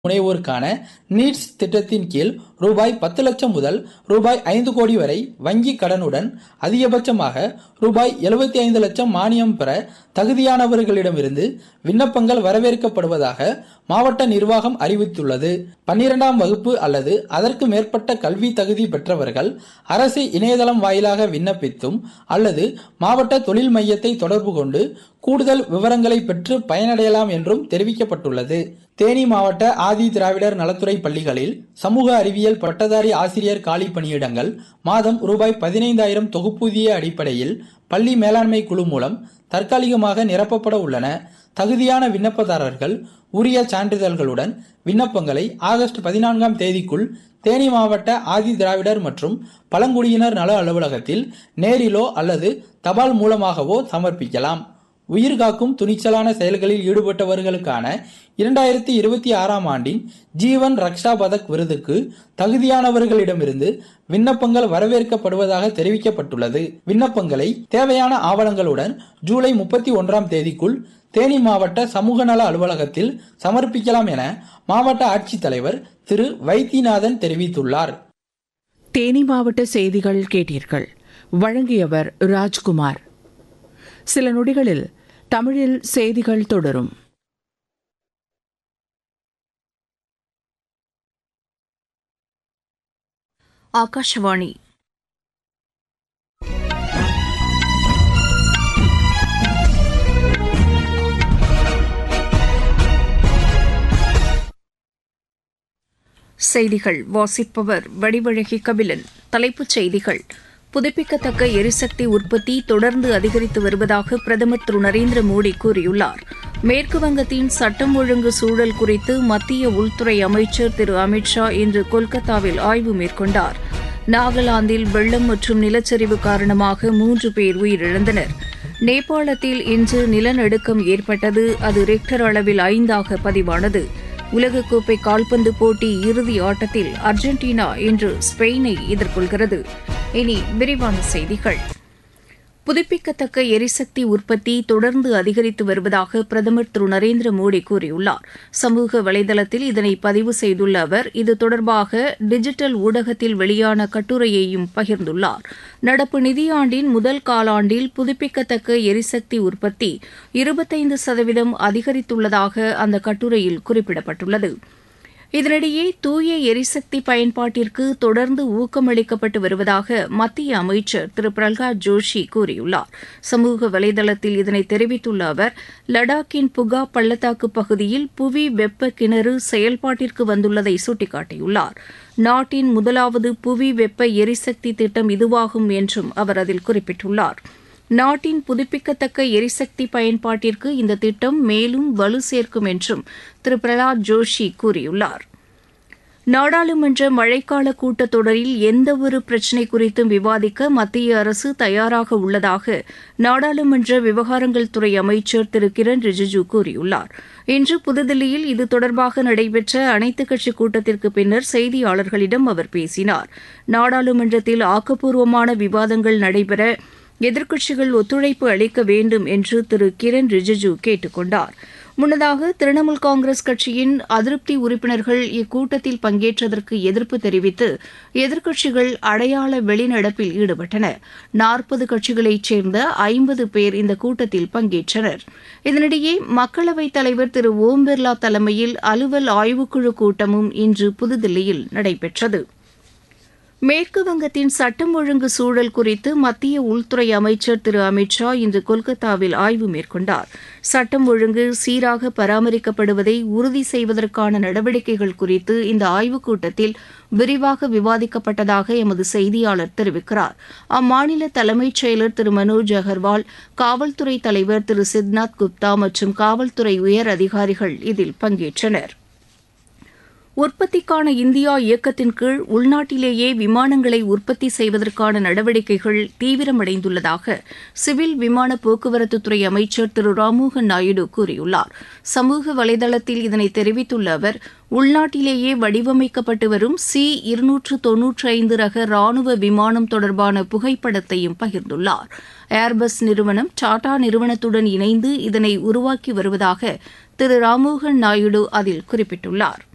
முனைவோருக்கான நீட்ஸ் திட்டத்தின் கீழ் ரூபாய் பத்து லட்சம் முதல் ரூபாய் ஐந்து கோடி வரை வங்கி கடனுடன் அதிகபட்சமாக ரூபாய் எழுபத்தி ஐந்து லட்சம் மானியம் பெற தகுதியானவர்களிடமிருந்து விண்ணப்பங்கள் வரவேற்கப்படுவதாக மாவட்ட நிர்வாகம் அறிவித்துள்ளது பன்னிரெண்டாம் வகுப்பு அல்லது அதற்கு மேற்பட்ட கல்வி தகுதி பெற்றவர்கள் அரசு இணையதளம் வாயிலாக விண்ணப்பித்தும் அல்லது மாவட்ட தொழில் மையத்தை தொடர்பு கொண்டு கூடுதல் விவரங்களை பெற்று பயனடையலாம் என்றும் தெரிவிக்கப்பட்டுள்ளது தேனி மாவட்ட ஆதி திராவிடர் நலத்துறை பள்ளிகளில் சமூக அறிவியல் பட்டதாரி ஆசிரியர் காலி பணியிடங்கள் மாதம் ரூபாய் பதினைந்தாயிரம் தொகுப்பூதிய அடிப்படையில் பள்ளி மேலாண்மை குழு மூலம் தற்காலிகமாக நிரப்பப்பட உள்ளன தகுதியான விண்ணப்பதாரர்கள் உரிய சான்றிதழ்களுடன் விண்ணப்பங்களை ஆகஸ்ட் பதினான்காம் தேதிக்குள் தேனி மாவட்ட ஆதி திராவிடர் மற்றும் பழங்குடியினர் நல அலுவலகத்தில் நேரிலோ அல்லது தபால் மூலமாகவோ சமர்ப்பிக்கலாம் உயிர்காக்கும் துணிச்சலான செயல்களில் ஈடுபட்டவர்களுக்கான இரண்டாயிரத்தி இருபத்தி ஆறாம் ஆண்டின் ஜீவன் ரக்ஷா பதக் விருதுக்கு தகுதியானவர்களிடமிருந்து விண்ணப்பங்கள் வரவேற்கப்படுவதாக தெரிவிக்கப்பட்டுள்ளது விண்ணப்பங்களை தேவையான ஆவணங்களுடன் ஜூலை முப்பத்தி ஒன்றாம் தேதிக்குள் தேனி மாவட்ட சமூக நல அலுவலகத்தில் சமர்ப்பிக்கலாம் என மாவட்ட ஆட்சித்தலைவர் திரு வைத்தியநாதன் தெரிவித்துள்ளார் தேனி மாவட்ட செய்திகள் கேட்டீர்கள் வழங்கியவர் ராஜ்குமார் சில நொடிகளில் தமிழில் செய்திகள் தொடரும் ಆಕಾಶವಾಣಿ செய்திகள் வாசிப்பவர் வடிவழகி கபிலன் தலைப்புச் செய்திகள் புதுப்பிக்கத்தக்க எரிசக்தி உற்பத்தி தொடர்ந்து அதிகரித்து வருவதாக பிரதமர் திரு நரேந்திர மோடி கூறியுள்ளார் மேற்கு வங்கத்தின் சட்டம் ஒழுங்கு சூழல் குறித்து மத்திய உள்துறை அமைச்சர் திரு அமித்ஷா இன்று கொல்கத்தாவில் ஆய்வு மேற்கொண்டார் நாகாலாந்தில் வெள்ளம் மற்றும் நிலச்சரிவு காரணமாக மூன்று பேர் உயிரிழந்தனர் நேபாளத்தில் இன்று நிலநடுக்கம் ஏற்பட்டது அது ரெக்டர் அளவில் ஐந்தாக பதிவானது உலகக்கோப்பை கால்பந்து போட்டி இறுதி ஆட்டத்தில் அர்ஜென்டினா இன்று ஸ்பெயினை எதிர்கொள்கிறது இனி விரிவான செய்திகள் புதுப்பிக்கத்தக்க எரிசக்தி உற்பத்தி தொடர்ந்து அதிகரித்து வருவதாக பிரதமர் திரு நரேந்திர மோடி கூறியுள்ளார் சமூக வலைதளத்தில் இதனை பதிவு செய்துள்ள அவர் இது தொடர்பாக டிஜிட்டல் ஊடகத்தில் வெளியான கட்டுரையையும் பகிர்ந்துள்ளார் நடப்பு நிதியாண்டின் முதல் காலாண்டில் புதுப்பிக்கத்தக்க எரிசக்தி உற்பத்தி இருபத்தைந்து சதவீதம் அதிகரித்துள்ளதாக அந்த கட்டுரையில் குறிப்பிடப்பட்டுள்ளது இதனிடையே தூய எரிசக்தி பயன்பாட்டிற்கு தொடர்ந்து ஊக்கமளிக்கப்பட்டு வருவதாக மத்திய அமைச்சர் திரு பிரகலாத் ஜோஷி கூறியுள்ளார் சமூக வலைதளத்தில் இதனை தெரிவித்துள்ள அவர் லடாக்கின் புகா பள்ளத்தாக்கு பகுதியில் புவி வெப்ப கிணறு செயல்பாட்டிற்கு வந்துள்ளதை சுட்டிக்காட்டியுள்ளார் நாட்டின் முதலாவது புவி வெப்ப எரிசக்தி திட்டம் இதுவாகும் என்றும் அவர் அதில் குறிப்பிட்டுள்ளார் நாட்டின் புதுப்பிக்கத்தக்க எரிசக்தி பயன்பாட்டிற்கு இந்த திட்டம் மேலும் வலு சேர்க்கும் என்றும் திரு பிரகலாத் ஜோஷி கூறியுள்ளார் நாடாளுமன்ற மழைக்கால கூட்டத்தொடரில் எந்தவொரு பிரச்சினை குறித்தும் விவாதிக்க மத்திய அரசு தயாராக உள்ளதாக நாடாளுமன்ற விவகாரங்கள் துறை அமைச்சர் திரு கிரண் ரிஜிஜு கூறியுள்ளார் இன்று புதுதில்லியில் இது தொடர்பாக நடைபெற்ற அனைத்துக் கட்சி கூட்டத்திற்கு பின்னர் செய்தியாளர்களிடம் அவர் பேசினார் நாடாளுமன்றத்தில் ஆக்கப்பூர்வமான விவாதங்கள் நடைபெற எதிர்க்கட்சிகள் ஒத்துழைப்பு அளிக்க வேண்டும் என்று திரு கிரண் ரிஜிஜு கேட்டுக் கொண்டார் முன்னதாக திரிணாமுல் காங்கிரஸ் கட்சியின் அதிருப்தி உறுப்பினர்கள் இக்கூட்டத்தில் பங்கேற்றதற்கு எதிர்ப்பு தெரிவித்து எதிர்க்கட்சிகள் அடையாள வெளிநடப்பில் ஈடுபட்டன நாற்பது கட்சிகளைச் சேர்ந்த ஐம்பது பேர் இந்த கூட்டத்தில் பங்கேற்றனர் இதனிடையே மக்களவைத் தலைவர் திரு ஓம் பிர்லா தலைமையில் அலுவல் ஆய்வுக்குழு கூட்டமும் இன்று புதுதில்லியில் நடைபெற்றது மேற்கு வங்கத்தின் சட்டம் ஒழுங்கு சூழல் குறித்து மத்திய உள்துறை அமைச்சர் திரு அமித்ஷா இன்று கொல்கத்தாவில் ஆய்வு மேற்கொண்டார் சட்டம் ஒழுங்கு சீராக பராமரிக்கப்படுவதை உறுதி செய்வதற்கான நடவடிக்கைகள் குறித்து இந்த ஆய்வுக் கூட்டத்தில் விரிவாக விவாதிக்கப்பட்டதாக எமது செய்தியாளர் தெரிவிக்கிறார் அம்மாநில தலைமைச் செயலர் திரு மனோஜ் அகர்வால் காவல்துறை தலைவர் திரு சித்நாத் குப்தா மற்றும் காவல்துறை உயர் அதிகாரிகள் இதில் பங்கேற்றனர் உற்பத்திக்கான இந்தியா இயக்கத்தின் கீழ் உள்நாட்டிலேயே விமானங்களை உற்பத்தி செய்வதற்கான நடவடிக்கைகள் தீவிரமடைந்துள்ளதாக சிவில் விமான போக்குவரத்துத்துறை அமைச்சர் திரு ராம்மோகன் நாயுடு கூறியுள்ளார் சமூக வலைதளத்தில் இதனை தெரிவித்துள்ள அவர் உள்நாட்டிலேயே வடிவமைக்கப்பட்டு வரும் சி இருநூற்று தொன்னூற்றி ஐந்து ரக ராணுவ விமானம் தொடர்பான புகைப்படத்தையும் பகிர்ந்துள்ளார் ஏர்பஸ் நிறுவனம் டாடா நிறுவனத்துடன் இணைந்து இதனை உருவாக்கி வருவதாக திரு ராம்மோகன் நாயுடு அதில் குறிப்பிட்டுள்ளார்